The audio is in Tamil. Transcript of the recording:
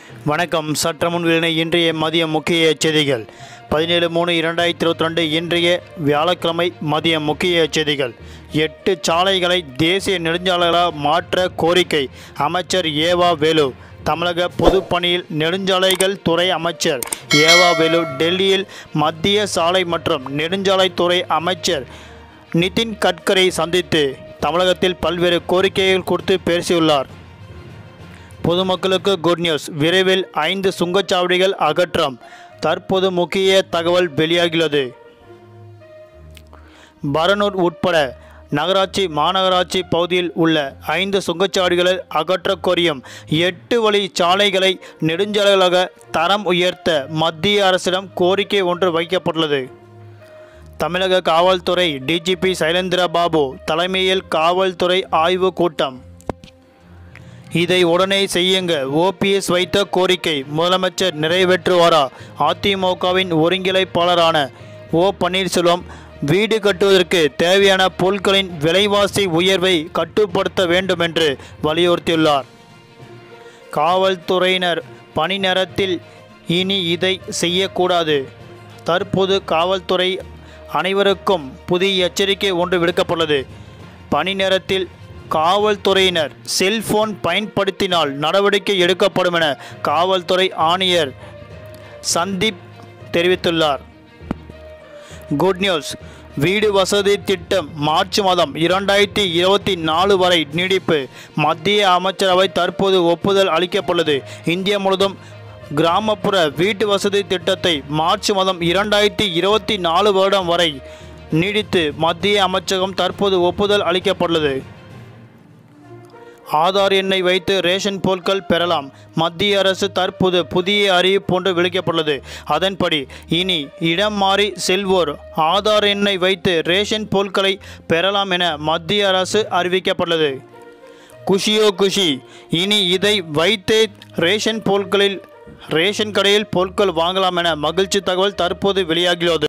வணக்கம் சற்று முன் வெளியான இன்றைய மதிய முக்கிய செய்திகள் பதினேழு மூணு இரண்டாயிரத்தி இருபத்தி ரெண்டு இன்றைய வியாழக்கிழமை மதிய முக்கிய செய்திகள் எட்டு சாலைகளை தேசிய நெடுஞ்சாலைகளாக மாற்ற கோரிக்கை அமைச்சர் ஏவா வேலு தமிழக பொதுப்பணியில் நெடுஞ்சாலைகள் துறை அமைச்சர் ஏவா வேலு டெல்லியில் மத்திய சாலை மற்றும் நெடுஞ்சாலைத்துறை அமைச்சர் நிதின் கட்கரை சந்தித்து தமிழகத்தில் பல்வேறு கோரிக்கைகள் கொடுத்து பேசியுள்ளார் பொதுமக்களுக்கு குட் நியூஸ் விரைவில் ஐந்து சுங்கச்சாவடிகள் அகற்றம் தற்போது முக்கிய தகவல் வெளியாகியுள்ளது பரனூர் உட்பட நகராட்சி மாநகராட்சி பகுதியில் உள்ள ஐந்து சுங்கச்சாவடிகளை அகற்றக் கோரியும் எட்டு வழி சாலைகளை நெடுஞ்சாலைகளாக தரம் உயர்த்த மத்திய அரசிடம் கோரிக்கை ஒன்று வைக்கப்பட்டுள்ளது தமிழக காவல்துறை டிஜிபி சைலேந்திர பாபு தலைமையில் காவல்துறை ஆய்வுக் கூட்டம் இதை உடனே செய்யுங்க ஓபிஎஸ் வைத்த கோரிக்கை முதலமைச்சர் நிறைவேற்றுவாரா அதிமுகவின் ஒருங்கிணைப்பாளரான ஓ பன்னீர்செல்வம் வீடு கட்டுவதற்கு தேவையான பொருட்களின் விலைவாசி உயர்வை கட்டுப்படுத்த வேண்டும் என்று வலியுறுத்தியுள்ளார் காவல்துறையினர் பணி நேரத்தில் இனி இதை செய்யக்கூடாது தற்போது காவல்துறை அனைவருக்கும் புதிய எச்சரிக்கை ஒன்று விடுக்கப்பட்டுள்ளது பணி நேரத்தில் காவல்துறையினர் செல்போன் பயன்படுத்தினால் நடவடிக்கை எடுக்கப்படும் என காவல்துறை ஆணையர் சந்தீப் தெரிவித்துள்ளார் குட் நியூஸ் வீடு வசதி திட்டம் மார்ச் மாதம் இரண்டாயிரத்தி இருபத்தி நாலு வரை நீடிப்பு மத்திய அமைச்சரவை தற்போது ஒப்புதல் அளிக்கப்பட்டுள்ளது இந்தியா முழுவதும் கிராமப்புற வீட்டு வசதி திட்டத்தை மார்ச் மாதம் இரண்டாயிரத்தி இருபத்தி நாலு வருடம் வரை நீடித்து மத்திய அமைச்சகம் தற்போது ஒப்புதல் அளிக்கப்பட்டுள்ளது ஆதார் எண்ணை வைத்து ரேஷன் பொருட்கள் பெறலாம் மத்திய அரசு தற்போது புதிய அறிவிப்பு ஒன்று வெளியிடப்பட்டுள்ளது அதன்படி இனி இடம் மாறி செல்வோர் ஆதார் எண்ணை வைத்து ரேஷன் பொருட்களை பெறலாம் என மத்திய அரசு அறிவிக்கப்பட்டுள்ளது குஷியோ குஷி இனி இதை வைத்தே ரேஷன் பொருட்களில் ரேஷன் கடையில் பொருட்கள் வாங்கலாம் என மகிழ்ச்சி தகவல் தற்போது வெளியாகியுள்ளது